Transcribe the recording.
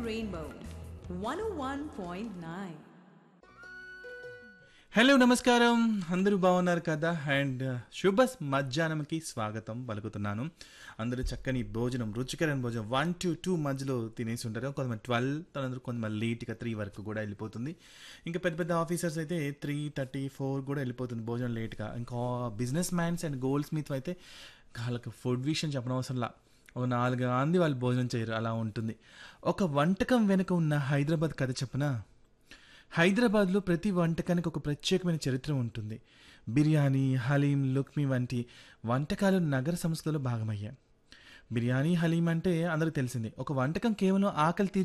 Rainbow 101.9. Hello నమస్కారం అందరూ బాగున్నారు కదా అండ్ శుభ మధ్యాహ్నంకి స్వాగతం పలుకుతున్నాను అందరూ చక్కని భోజనం రుచికరమైన భోజనం వన్ టు టూ మధ్యలో తినేసి ఉంటారు కొంతమంది ట్వెల్వ్ తనందరూ కొంతమంది లేట్గా త్రీ వరకు కూడా వెళ్ళిపోతుంది ఇంకా పెద్ద పెద్ద ఆఫీసర్స్ అయితే త్రీ థర్టీ ఫోర్ కూడా వెళ్ళిపోతుంది భోజనం లేట్గా ఇంకా business mans and goldsmith అయితే వాళ్ళకి ఫుడ్ విషయం చెప్పనవసరంలా ఒక నాలుగు మంది వాళ్ళు భోజనం చేయరు అలా ఉంటుంది ఒక వంటకం వెనుక ఉన్న హైదరాబాద్ కథ చెప్పనా హైదరాబాద్లో ప్రతి వంటకానికి ఒక ప్రత్యేకమైన చరిత్ర ఉంటుంది బిర్యానీ హలీం లుక్మి వంటి వంటకాలు నగర సంస్థలో భాగమయ్యాయి బిర్యానీ హలీం అంటే అందరికి తెలిసింది ఒక వంటకం కేవలం ఆకలి